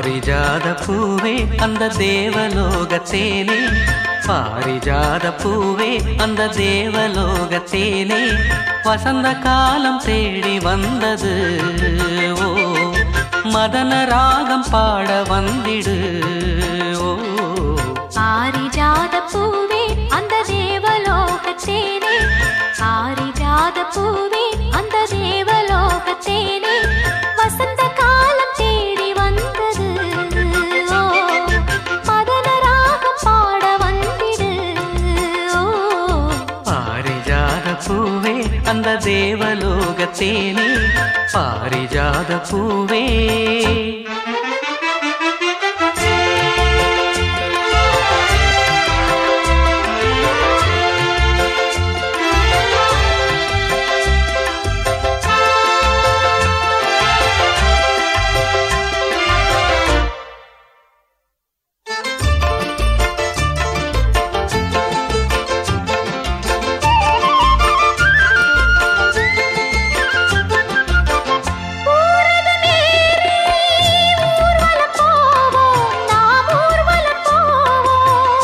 பாரிஜாத பூவே அந்த தேவலோகத்தேனே பாரிஜாத பூவே அந்த தேவலோகத்தேனே வசந்த காலம் தேடி வந்தது ஓ மதன ராகம் பாட வந்திடு ஓ பாரிஜாத பூவே அந்த தேவலோகத்தேனே பாரிஜாத பூவே அந்த தேவலோகத்தேனே வசந்த காலம் தேடி வந்தது ஓ மதன ராகம் பாட வந்திடு ஓ பாரிஜாத பூவே அந்த தேவலோகத்தேனே பாரிஜாத பூவே ஊர்வலம் போவோம் நாம் ஊர்வலம் போவோம்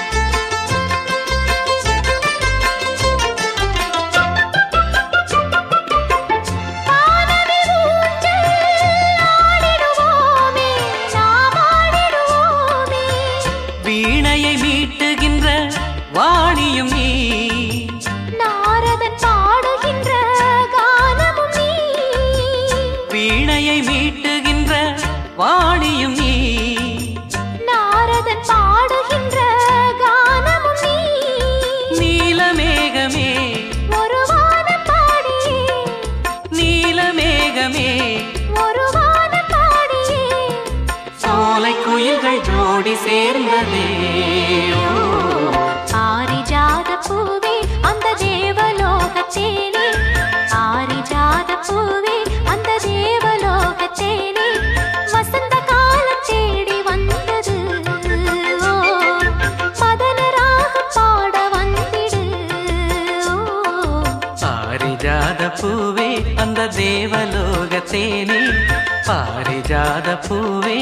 வானவி ஊஞ்சல் ஆடிடுவோமே நாம் ஆடிடுவோமே வீணையை மீட்டுகின்ற வாணியும் நீ நாரதன் பாடுகின்ற கானமும் நீ வீணையை மீட்டுகின்ற வாணியும் நீ நாரதன் பாடுகின்ற கானமும் நீ நீலமேகமே ஒரு வானம் பாடியே நீலமேகமே ஒரு வானம் பாடியே சோலை குயில்கள் ஜோடி சேர்ந்ததே ஓ. பாரிஜாத பூவே அந்த தேவலோகத்தேனே பாரிஜாத பூவே அந்த தேவலோகத்தேனே வசந்த காலம் தேடி வந்தது ஓ மதன ராகம் பாட வந்திடு ஓ பாரிஜாத பூவே அந்த தேவலோகத்தேனே பாரிஜாத பூவே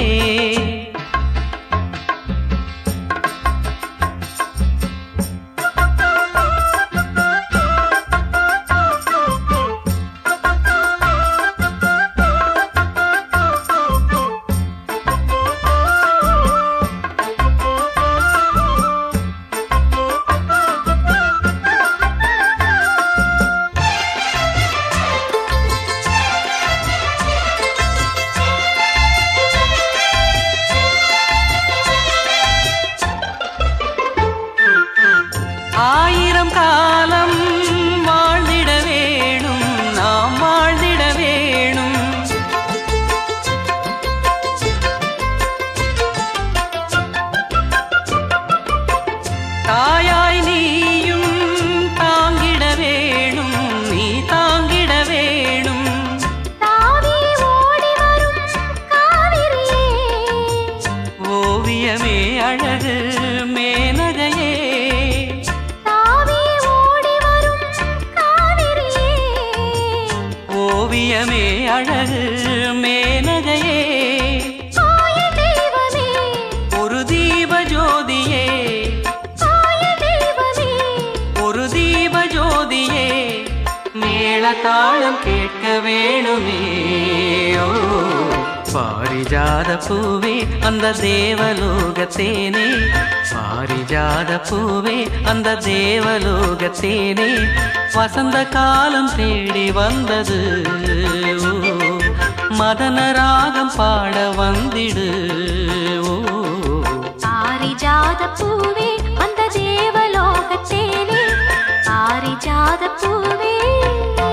ஆயிரம் காலம் வாழ்ந்திட வேணும் நாம் வாழ்ந்திட வேணும் தாயாய் நீயும் தாங்கிட வேணும் நீ தாங்கிட வேணும் தாவி ஓடி வரும் காவிரியே ஓவியமே அழகு மேனகையே தாவி ஓடி வரும் காவிரியே ஓவியமே அழகு மேனகையே ஆய தெய்வமே ஒரு தீப ஜோதியே ஆய தெய்வமே ஒரு தீப ஜோதியே மேளதாளம் கேட்க வேணுமே ஓ பாரிஜாத பூவே அந்த தேவலோகத்தேனே பாரிஜாத பூவே அந்த தேவலோகத்தேனே வசந்த காலம் தேடி வந்தது ஓ மதன ராகம் பாட வந்திடு ஓ பாரிஜாத பூவே அந்த தேவலோகத்தேனே பாரிஜாத பூவே